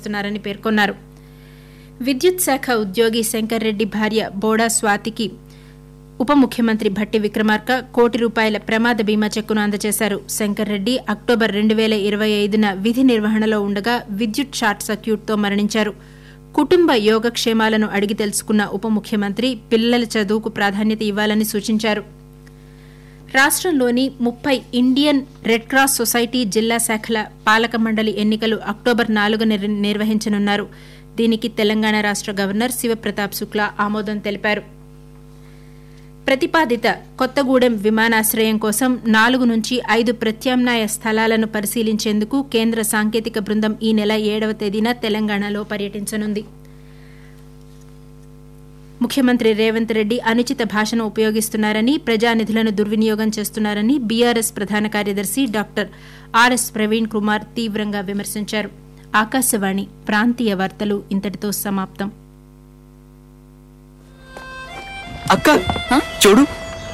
చేస్తున్నారని పేర్కొన్నారు విద్యుత్ శాఖ ఉద్యోగి శంకర్ రెడ్డి భార్య బోడా స్వాతికి ఉప ముఖ్యమంత్రి భట్టి విక్రమార్క కోటి రూపాయల ప్రమాద బీమా చెక్కును అందజేశారు శంకర్ రెడ్డి అక్టోబర్ రెండు వేల ఇరవై ఐదున విధి నిర్వహణలో ఉండగా విద్యుత్ షార్ట్ సర్క్యూట్తో మరణించారు కుటుంబ యోగక్షేమాలను అడిగి తెలుసుకున్న ఉప ముఖ్యమంత్రి పిల్లల చదువుకు ప్రాధాన్యత ఇవ్వాలని సూచించారు రాష్ట్రంలోని ముప్పై ఇండియన్ రెడ్ క్రాస్ సొసైటీ జిల్లా శాఖల పాలక మండలి ఎన్నికలు అక్టోబర్ నాలుగు నిర్వహించనున్నారు దీనికి తెలంగాణ రాష్ట్ర గవర్నర్ శివప్రతాప్ శుక్లా ఆమోదం తెలిపారు ప్రతిపాదిత కొత్తగూడెం విమానాశ్రయం కోసం నాలుగు నుంచి ఐదు ప్రత్యామ్నాయ స్థలాలను పరిశీలించేందుకు కేంద్ర సాంకేతిక బృందం ఈ నెల ఏడవ తేదీన తెలంగాణలో పర్యటించనుంది ముఖ్యమంత్రి రేవంత్ రెడ్డి అనుచిత భాషను ఉపయోగిస్తున్నారని ప్రజానిధులను దుర్వినియోగం చేస్తున్నారని బీఆర్ఎస్ ప్రధాన కార్యదర్శి డాక్టర్ ఆర్ఎస్ ప్రవీణ్ కుమార్ తీవ్రంగా విమర్శించారు ఆకాశవాణి ప్రాంతీయ వార్తలు ఇంతటితో సమాప్తం అక్క చూడు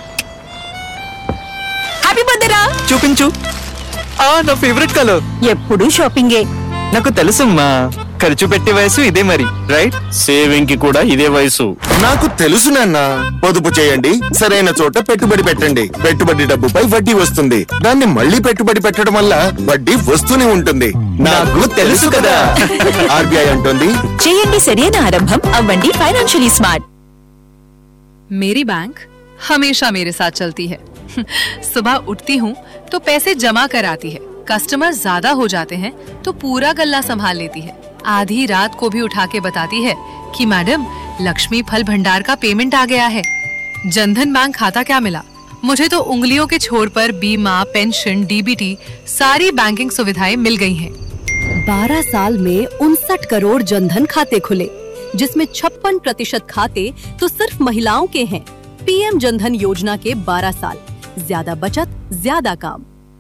హ్యాపీ బర్త్డే రా చూపించు ఆ నా ఫేవరెట్ కలర్ ఎప్పుడు షాపింగే నాకు తెలుసమ్మా ఖర్చు పెట్టే వయసు ఇదే మరి రైట్ సేవింగ్ కి కూడా ఇదే వయసు నాకు తెలుసు నాన్న పొదుపు చేయండి సరైన చోట పెట్టుబడి పెట్టండి పెట్టుబడి డబ్బుపై వడ్డీ వస్తుంది దాన్ని మళ్ళీ పెట్టుబడి పెట్టడం వల్ల వడ్డీ వస్తూనే ఉంటుంది నాకు తెలుసు కదా. ఆర్బీఐ అంటుంది చేయండి సరైన ఆరంభం అవ్వండి ఫైనాన్షియలీ స్మార్ట్ मेरी बैंक हमेशा मेरे साथ चलती है सुबह उठती हूँ तो पैसे जमा कर आती है कस्टमर ज्यादा हो जाते हैं तो पूरा गल्ला संभाल लेती है आधी रात को भी उठा के बताती है कि मैडम लक्ष्मी फल भंडार का पेमेंट आ गया है जनधन बैंक खाता क्या मिला मुझे तो उंगलियों के छोर पर बीमा पेंशन डीबीटी सारी बैंकिंग सुविधाएं मिल गई हैं। 12 साल में उनसठ करोड़ जनधन खाते खुले जिसमें छप्पन प्रतिशत खाते तो सिर्फ महिलाओं के हैं पीएम जनधन योजना के 12 साल ज्यादा बचत ज्यादा काम